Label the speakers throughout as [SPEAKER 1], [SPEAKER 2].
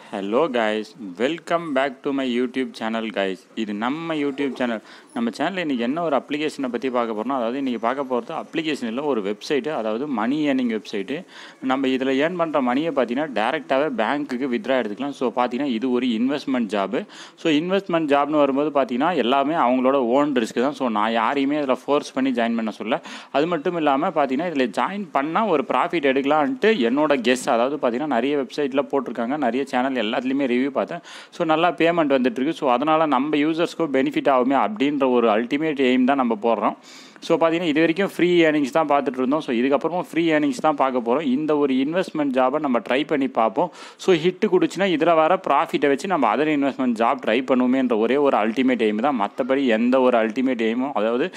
[SPEAKER 1] Hello guys welcome back to my YouTube channel guys இது நம்ம YouTube channel நம்ம சேனலில் இன்றைக்கி என்ன ஒரு அப்ளிகேஷனை பற்றி பார்க்க போகிறோம் அதாவது இன்றைக்கி பார்க்க போகிறது அப்ளிகேஷன் இல்லை ஒரு வெப்சைட்டு அதாவது மணி ஏர்னிங் வெப்சைட்டு நம்ம இதில் ஏர்ன் பண்ணுற மணியை பார்த்தீங்கன்னா டேரெக்டாகவே பேங்க்குக்கு வித்ரா எடுத்துக்கலாம் ஸோ பார்த்தீங்கன்னா இது ஒரு இன்வெஸ்ட்மெண்ட் ஜாபு ஸோ இன்வெஸ்ட்மெண்ட் ஜாப்னு வரும்போது பார்த்தீங்கன்னா எல்லாமே அவங்களோட ஓன் ரிஸ்க் தான் ஸோ நான் யாரையுமே இதில் ஃபோர்ஸ் பண்ணி ஜாயின் பண்ண சொல்ல அது மட்டும் இல்லாமல் பார்த்தீங்கன்னா இதில் ஜாயின் பண்ணால் ஒரு ப்ராஃபிட் எடுக்கலான்ட்டு என்னோட கெஸ் அதாவது பார்த்தீங்கன்னா நிறைய வெப்சைட்டில் போட்டிருக்காங்க நிறைய சேனல் எல்லாத்துலேயுமே ரிவ்யூ பார்த்தேன் ஸோ நல்லா பேமெண்ட் வந்துட்டுருக்கு ஸோ அதனால் நம்ம யூசர்ஸ்க்கும் பெனிஃபிட் ஆகுமே அப்படின்ற ஒரு அல்டிமேட் எய்ம் தான் நம்ம போடுறோம் ஸோ பார்த்தீங்கன்னா இது வரைக்கும் ஃப்ரீ ஏர்னிங்ஸ் தான் பார்த்துட்டு இருந்தோம் ஸோ இதுக்கப்புறமும் ஃப்ரீ ஏர்னிங்ஸ் தான் பார்க்க போகிறோம் இந்த ஒரு இன்வெஸ்ட்மெண்ட் ஜாபை நம்ம ட்ரை பண்ணி பார்ப்போம் ஸோ ஹிட்டு குடிச்சுன்னா இதில் வர ப்ராஃபிட்டை வச்சு நம்ம அதர் இன்வெஸ்ட்மெண்ட் ஜாப் ட்ரை பண்ணுவோமேன்ற ஒரே ஒரு அல்டிமேட் எய்ம் தான் மற்றபடி எந்த ஒரு அல்டிமேட் எய்மும் அதாவது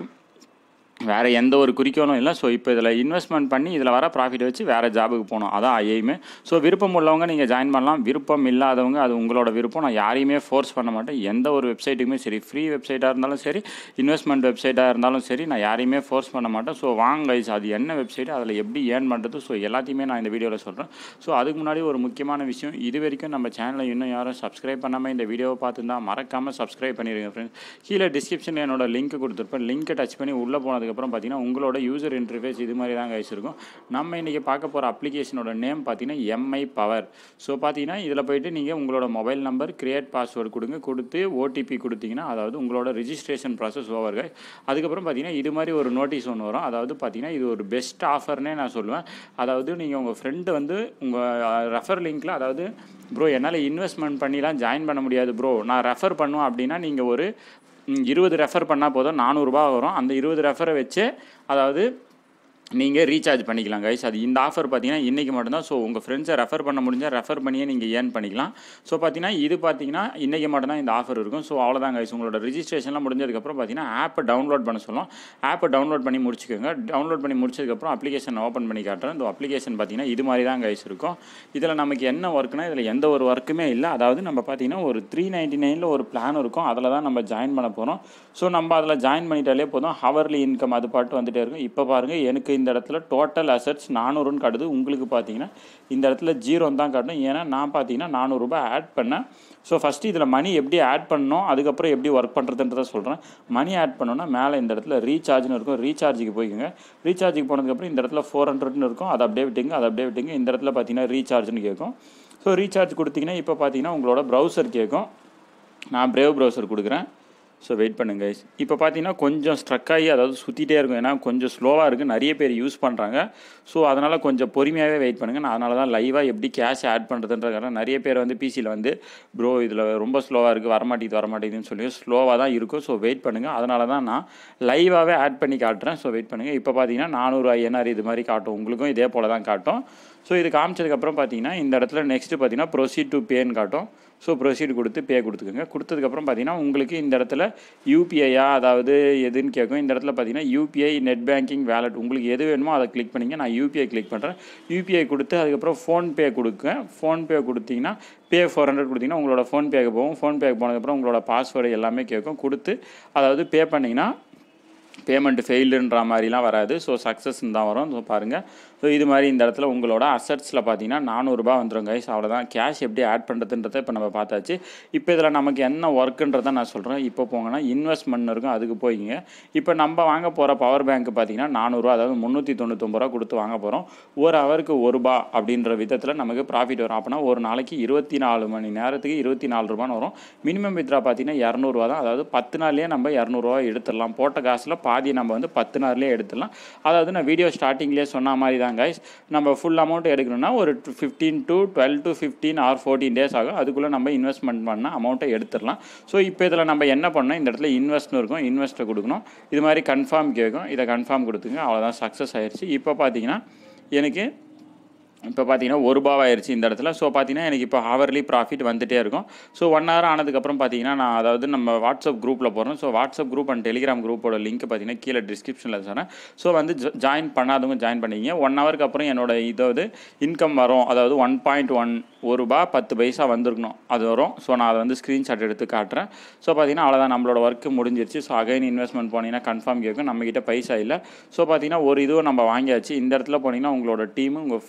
[SPEAKER 1] வேறு எந்த ஒரு குறிக்கோளும் இல்லை ஸோ இப்போ இதில் இன்வெஸ்ட்மெண்ட் பண்ணி இதில் வர ப்ராஃபிட் வச்சு வேறு ஜாபுக்கு போகணும் அதான் எய்மு ஸோ விருப்பம் உள்ளவங்க நீங்கள் ஜாயின் பண்ணலாம் விருப்பம் இல்லாதவங்க அது உங்களோட விருப்பம் நான் யாரையுமே ஃபோர்ஸ் பண்ண மாட்டேன் எந்த ஒரு வெப்சைட்டுக்குமே சரி ஃப்ரீ வெப்சைட்டாக இருந்தாலும் சரி இன்வெஸ்ட்மெண்ட் வெப்சைட்டாக இருந்தாலும் சரி நான் யாரையுமே ஃபோர்ஸ் பண்ண மாட்டேன் ஸோ வாங்க guys, அது என்ன வெப்சைட் அதில் எப்படி ஏர்ன் பண்ணுறது ஸோ எல்லாத்தையுமே நான் இந்த வீடியோவில் சொல்கிறேன் ஸோ அதுக்கு முன்னாடி ஒரு முக்கியமான விஷயம் இது வரைக்கும் நம்ம சேனலை இன்னும் யாரும் சப்ஸ்கிரைப் பண்ணாமல் இந்த வீடியோவை பார்த்துருந்தா மறக்காமல் சப்ஸ்கிரைப் பண்ணிடுங்க ஃப்ரெண்ட்ஸ் கீழே டிஸ்கிரிப்ஷனில் என்னோட லிங்க் கொடுத்துருப்பேன் லிங்க்கை டச் பண்ணி உள்ளே போனதுக்கப்புறம் பார்த்தீங்கன்னா உங்களோட யூசர் இன்டர்ஃபேஸ் இது மாதிரி தான் கைஸ் இருக்கும் நம்ம இன்றைக்கி பார்க்க போகிற அப்ளிகேஷனோட நேம் பார்த்தீங்கன்னா எம்ஐ பவர் ஸோ பார்த்தீங்கன்னா இதில் போயிட்டு நீங்கள் உங்களோட மொபைல் நம்பர் கிரியேட் பாஸ்வேர்டு கொடுங்க கொடுத்து ஓடிபி கொடுத்தீங்கன்னா அதாவது உங்களோட ரிஜிஸ்ட்ரேஷன் ப்ராசஸ் ஓவர் guys. அதுக்கப்புறம் பார்த்தீங்கன்னா இது மாதிரி ஒரு நோட்டீஸ் ஒன்று வரும் அதாவது பார்த்தீங்கன்னா இது ஒரு பெஸ்ட் ஆஃபர்னே நான் சொல்லுவேன் அதாவது நீங்கள் உங்கள் ஃப்ரெண்டு வந்து உங்கள் ரெஃபர் லிங்க்கில் அதாவது ப்ரோ என்னால் இன்வெஸ்ட்மெண்ட் பண்ணிலாம் ஜாயின் பண்ண முடியாது ப்ரோ நான் ரெஃபர் பண்ணுவேன் அப்படின்னா நீங்கள் ஒரு ம், இருபது ரெஃபர் பண்ணால் போதும் நானூறுரூபா வரும் அந்த இருபது ரெஃபரை வச்சு அதாவது நீங்கள் ரீசார்ஜ் பண்ணிக்கலாம் கைஸ் அது இந்த ஆஃபர் பார்த்தீங்கன்னா இன்றைக்கி மட்டும்தான் ஸோ உங்கள் ஃப்ரெண்ட்ஸை ரெஃபர் பண்ண முடிஞ்சால் ரெஃபர் பண்ணியே நீங்கள் ஏர்ன் பண்ணிக்கலாம் ஸோ பார்த்தீங்கன்னா இது பார்த்தீங்கன்னா இன்றைக்கி மட்டும்தான் இந்த ஆஃபர் இருக்கும் ஸோ அவ்வளோதான் கைஸ் உங்களோட ரிஜிஸ்ட்ரேஷன்லாம் முடிஞ்சதுக்கப்புறம் பார்த்தீங்கன்னா ஆப்பை டவுன்லோட் பண்ண சொல்லும் ஆப்பை டவுன்லோட் பண்ணி முடிச்சுக்கோங்க டவுன்லோட் பண்ணி முடிச்சதுக்கப்புறம் அப்ளிகேஷன் ஓப்பன் பண்ணி காட்டுறேன் இந்த அப்ளிகேஷன் பார்த்தீங்கன்னா இது மாதிரி தான் கைஸ் இருக்கும் இதில் நமக்கு என்ன ஒர்க்குனா இதில் எந்த ஒரு ஒர்க்குமே இல்லை அதாவது நம்ம பார்த்தீங்கன்னா ஒரு த்ரீ நைன்ட்டி நைனில் ஒரு பிளான் இருக்கும் அதில் தான் நம்ம ஜாயின் பண்ண போகிறோம் ஸோ நம்ம அதில் ஜாயின் பண்ணிட்டாலே போதும் ஹவர்லி இன்கம் அது பாட்டு வந்துட்டே இருக்கும் இப்போ பாருங்கள் எனக்கு இந்த இடத்துல டோட்டல் அசட்ஸ் நானூறுன்னு காட்டுது உங்களுக்கு பார்த்தீங்கன்னா இந்த இடத்துல ஜீரோன்னு தான் காட்டும் ஏன்னா நான் பார்த்தீங்கன்னா நானூறுரூபா ஆட் பண்ணேன் ஸோ ஃபஸ்ட்டு இதில் மணி எப்படி ஆட் பண்ணணும் அதுக்கப்புறம் எப்படி ஒர்க் பண்ணுறதுன்றதை சொல்கிறேன் மணி ஆட் பண்ணோன்னா மேலே இந்த இடத்துல ரீசார்ஜ்னு இருக்கும் ரீசார்ஜுக்கு போய்க்குங்க ரீசார்ஜுக்கு போனதுக்கப்புறம் இந்த இடத்துல ஃபோர் ஹண்ட்ரட்னு இருக்கும் அதை அப்படியே விட்டுங்க அதை அப்படியே விட்டுங்க இந்த இடத்துல பார்த்தீங்கன்னா ரீசார்ஜ்னு கேட்கும் ஸோ ரீசார்ஜ் கொடுத்தீங்கன்னா இப்போ பார்த்தீங்கன்னா உங்களோட ப்ரௌசர் கேட்கும் நான் பிரேவ் ப்ரௌசர் கொடுக்குறேன் ஸோ வெயிட் பண்ணுங்க guys. இப்போ பார்த்தீங்கன்னா கொஞ்சம் ஸ்ட்ரக் ஆகி அதாவது சுற்றிட்டே இருக்கும் ஏன்னா கொஞ்சம் ஸ்லோவாக இருக்குது நிறைய பேர் யூஸ் பண்ணுறாங்க ஸோ அதனால் கொஞ்சம் பொறுமையாகவே வெயிட் பண்ணுங்கள் நான் அதனால தான் லைவாக எப்படி கேஷ் ஆட் பண்ணுறதுன்றதுக்காக நிறைய பேர் வந்து பிசியில் வந்து ப்ரோ இதில் ரொம்ப ஸ்லோவாக இருக்குது வரமாட்டேங்குது வரமாட்டேங்குதுன்னு சொல்லி ஸ்லோவாக தான் இருக்கும் ஸோ வெயிட் பண்ணுங்கள் அதனால தான் நான் லைவாகவே ஆட் பண்ணி காட்டுறேன் ஸோ வெயிட் பண்ணுங்கள் இப்போ பார்த்தீங்கன்னா நானூறு ஐஎன்ஆர் இது மாதிரி காட்டும் உங்களுக்கும் இதே போல் தான் காட்டும் ஸோ இது காமிச்சதுக்கப்புறம் பார்த்தீங்கன்னா இந்த இடத்துல நெக்ஸ்ட்டு பார்த்தீங்கன்னா ப்ரொசீட் டு பேன்னு காட்டும் ஸோ ப்ரொசீட் கொடுத்து பே கொடுத்துக்கோங்க கொடுத்ததுக்கப்புறம் பார்த்தீங்கன்னா உங்களுக்கு இந்த இடத்துல யூபிஐயா அதாவது எதுன்னு கேட்கும் இந்த இடத்துல பார்த்தீங்கன்னா யூபிஐ நெட் பேங்கிங் வேலட் உங்களுக்கு எது வேணுமோ அதை கிளிக் பண்ணிங்க நான் யூபிஐ கிளிக் பண்ணுறேன் யூபிஐ கொடுத்து அதுக்கப்புறம் ஃபோன்பே கொடுக்க ஃபோன்பே கொடுத்தீங்கன்னா பே ஃபோர் ஹண்ட்ரட் கொடுத்தீங்கன்னா உங்களோட ஃபோன்பேக்கு போகும் ஃபோன்பேக்கு போனதுக்கப்புறம் உங்களோட பாஸ்வேர்டு எல்லாமே கேட்கும் கொடுத்து அதாவது பே பண்ணிங்கன்னா பேமெண்ட் ஃபெயிலுன்ற மாதிரிலாம் வராது ஸோ சக்ஸஸ்ன்னு தான் வரும் ஸோ பாருங்கள் ஸோ இது மாதிரி இந்த இடத்துல உங்களோட அசட்ஸில் பார்த்தீங்கன்னா நானூறுரூபா வந்துடும் கைஸ் அவ்வளோதான் கேஷ் எப்படி ஆட் பண்ணுறதுன்றதை இப்போ நம்ம பார்த்தாச்சு இப்போ இதில் நமக்கு என்ன ஒர்க்குன்றதை நான் சொல்கிறேன் இப்போ போங்கன்னா இன்வெஸ்ட்மெண்ட் இருக்கும் அதுக்கு போய்ங்க இப்போ நம்ம வாங்க போகிற பவர் பேங்க் பார்த்தீங்கன்னா நானூறுரூவா அதாவது முந்நூற்றி தொண்ணூத்தொம்பது ரூபா கொடுத்து வாங்க போகிறோம் ஒரு ஹவருக்கு ஒரு ரூபா அப்படின்ற விதத்தில் நமக்கு ப்ராஃபிட் வரும் அப்படின்னா ஒரு நாளைக்கு இருபத்தி நாலு மணி நேரத்துக்கு இருபத்தி நாலு ரூபான்னு வரும் மினிமம் வித்ரா பார்த்தீங்கன்னா இரநூறுவா தான் அதாவது பத்து நாள்லேயே நம்ம இரநூறுவா எடுத்துடலாம் போட்ட காசில் பாதி நம்ம வந்து பத்து நாள்லேயே எடுத்துடலாம் அதாவது நான் வீடியோ ஸ்டார்டிங்லேயே சொன்ன மாதிரி தான் கைஸ் நம்ம ஃபுல் அமௌண்ட் எடுக்கணும்னா ஒரு fifteen to twelve to fifteen or fourteen days ஆகும் அதுக்குள்ளே நம்ம இன்வெஸ்ட்மெண்ட் பண்ண அமௌண்ட்டை எடுத்துடலாம் ஸோ இப்போ இதில் நம்ம என்ன பண்ணோம் இந்த இடத்துல இன்வெஸ்ட்னு இருக்கும் இன்வெஸ்ட்டை கொடுக்கணும் இது மாதிரி கன்ஃபார்ம் கேட்கும் இதை கன்ஃபார்ம் கொடுத்துங்க அவ்வளோதான் சக்ஸஸ் ஆயிடுச்சு இப்போ பார்த்தீங்கன்னா எனக்கு இப்போ பார்த்தீங்கன்னா ஒரு ரூபாய் ஆயிடுச்சு இந்த இடத்துல ஸோ பார்த்தீங்கன்னா எனக்கு இப்போ ஹவர்லி ப்ராஃபிட் வந்துட்டே இருக்கும் ஸோ ஒன் ஹவர் ஆனதுக்கப்புறம் பார்த்தீங்கன்னா நான் அதாவது நம்ம வாட்ஸ்அப் குரூப்பில் போகிறோம் so WhatsApp group and Telegram குரூப்போட லிங்க் பார்த்தீங்கன்னா கீழே டிஸ்கிரிப்ஷனில் தரேன் ஸோ வந்து ஜாயின் பண்ணாதவங்க ஜாயின் பண்ணிக்கிங்க ஒன் ஹவருக்கு அப்புறம் என்னோட இதாவது இன்கம் வரும் அதாவது ஒன் பாயிண்ட் ஒன் ஒரு ரூபா பத்து பைசா வந்திருக்கணும் அது வரும் ஸோ நான் அதை வந்து ஸ்க்ரீன்ஷாட் எடுத்து காட்டுறேன் ஸோ பார்த்தீங்கன்னா அவ்வளோதான் நம்மளோட ஒர்க்கு முடிஞ்சிருச்சு ஸோ அகைன் இன்வெஸ்ட்மெண்ட் போனீங்கன்னா கன்ஃபார்ம் கேட்கும் நம்மக்கிட்ட பைசா இல்லை ஸோ பார்த்தீங்கன்னா ஒரு இதுவும் நம்ம வாங்கியாச்சு இந்த இடத்துல போனீங்கன்னா உங்களோட டீமு உங்கள் ஃப்ரெண்ட்ஸை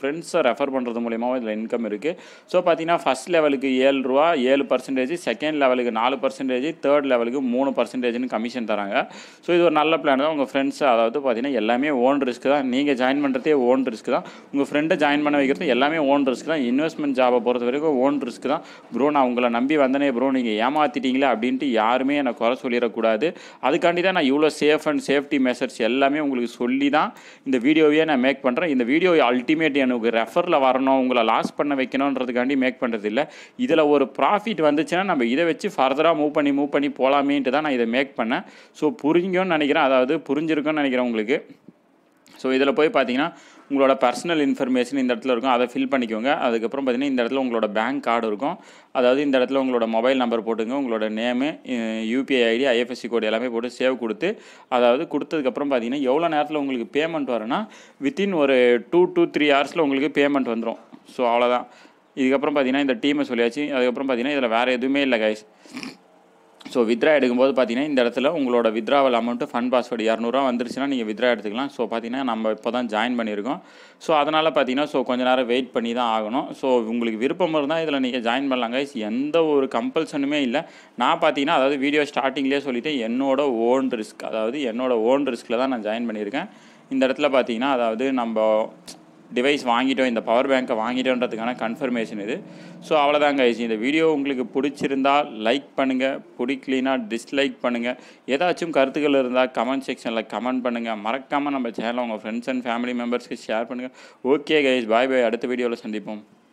[SPEAKER 1] ரெஃபர் பண்ணுறது மூலியமாகவும் இதில் இன்கம் இருக்குது ஸோ பார்த்தீங்கன்னா ஃபஸ்ட் லெவலுக்கு ஏழு ரூபா ஏழு பர்சன்டேஜ் செகண்ட் லெவலுக்கு நாலு பர்சன்டேஜ் தேர்ட் லெவலுக்கு மூணு பர்சன்டேஜ்னு கமிஷன் தராங்க ஸோ இது ஒரு நல்ல பிளான் தான் உங்கள் ஃப்ரெண்ட்ஸ் அதாவது பார்த்தீங்கன்னா எல்லாமே ஓன் ரிஸ்க் தான் நீங்கள் ஜாயின் பண்ணுறதே ஓன் ரிஸ்க் தான் உங்கள் ஃப்ரெண்டை ஜாயின் பண்ண வைக்கிறது எல்லாமே ஓன் ரிஸ்க் தான் இன்வெஸ்ட்மெண்ட் ஜாபை பொறுத்த வரைக்கும் ஓன் ரிஸ்க் தான் ப்ரோ நான் உங்களை நம்பி வந்தனே ப்ரோ நீங்கள் ஏமாற்றிட்டீங்களே அப்படின்ட்டு யாருமே என்னை குறை சொல்லிடக்கூடாது அதுக்காண்டி தான் நான் இவ்வளோ சேஃப் அண்ட் சேஃப்டி மெஷர்ஸ் எல்லாமே உங்களுக்கு சொல்லி தான் இந்த வீடியோவையே நான் மேக் பண்ணுறேன் இந்த வீடியோ அல்டிமேட் எனக்கு ரெஃபரில் வரணும் உங்களை லாஸ் பண்ண வைக்கணுன்றதுக்காண்டி மேக் பண்ணுறது இல்லை இதில் ஒரு ப்ராஃபிட் வந்துச்சுன்னா நம்ம இதை வச்சு ஃபர்தராக மூவ் பண்ணி மூவ் பண்ணி போகலாமேன்ட்டு தான் நான் இதை மேக் பண்ணேன் ஸோ புரிஞ்சுங்கன்னு நினைக்கிறேன் அதாவது புரிஞ்சிருக்கும்னு நினைக்கிறேன் உங்களுக்கு ஸோ இதில் போய் பார்த்தீங்கன்னா உங்களோட பர்சனல் இன்ஃபர்மேஷன் இந்த இடத்துல இருக்கும் அதை ஃபில் பண்ணிக்கோங்க அதுக்கப்புறம் பார்த்தீங்கன்னா இந்த இடத்துல உங்களோட பேங்க் கார்டு இருக்கும் அதாவது இந்த இடத்துல உங்களோட மொபைல் நம்பர் போட்டுங்க உங்களோட name UPI ID IFSC code எல்லாமே போட்டு சேவ் கொடுத்து அதாவது கொடுத்ததுக்கப்புறம் பார்த்தீங்கன்னா எவ்வளோ நேரத்தில் உங்களுக்கு பேமெண்ட் வரும்னா வித்தின் ஒரு டூ டூ த்ரீ ஹவர்ஸில் உங்களுக்கு பேமெண்ட் வந்துடும் ஸோ அவ்வளோதான் இதுக்கப்புறம் பார்த்தீங்கன்னா இந்த டீமை சொல்லியாச்சு அதுக்கப்புறம் பார்த்தீங்கன்னா இதில் வேறு எதுவுமே இல்லை கைஸ் ஸோ வித்ரா எடுக்கும்போது பார்த்தீங்கன்னா இந்த இடத்துல உங்களோட வித்ராவல் அமௌண்ட்டு ஃபண்ட் பாஸ்வேர்டு இரநூறுவா வந்துருச்சுன்னா நீங்கள் வித்ரா எடுத்துக்கலாம் ஸோ பார்த்தீங்கன்னா நம்ம இப்போ தான் ஜாயின் பண்ணியிருக்கோம் ஸோ அதனால் பார்த்தீங்கன்னா ஸோ கொஞ்ச நேரம் வெயிட் பண்ணி தான் ஆகணும் ஸோ உங்களுக்கு விருப்பம் இருந்தால் இதில் நீங்கள் ஜாயின் பண்ணலாம் கைஸ் எந்த ஒரு கம்பல்சனுமே இல்லை நான் பார்த்தீங்கன்னா அதாவது வீடியோ ஸ்டார்டிங்லேயே சொல்லிவிட்டு என்னோட ஓன் ரிஸ்க் அதாவது என்னோட ஓன் ரிஸ்கில் தான் நான் ஜாயின் பண்ணியிருக்கேன் இந்த இடத்துல பார்த்தீங்கன்னா அதாவது நம்ம டிவைஸ் வாங்கிட்டோம் இந்த பவர் பேங்க்கை வாங்கிட்டோன்றதுக்கான கன்ஃபர்மேஷன் இது ஸோ அவ்வளோதாங்க guys. இந்த வீடியோ உங்களுக்கு பிடிச்சிருந்தால் லைக் பண்ணுங்கள் பிடிக்கலினா டிஸ்லைக் பண்ணுங்கள் ஏதாச்சும் கருத்துக்கள் இருந்தால் கமெண்ட் செக்ஷனில் கமெண்ட் பண்ணுங்கள் மறக்காமல் நம்ம சேனலை உங்கள் ஃப்ரெண்ட்ஸ் அண்ட் ஃபேமிலி மெம்பர்ஸ்க்கு ஷேர் பண்ணுங்கள் ஓகே கைஸ் பாய் பாய் அடுத்த வீடியோவில் சந்திப்போம்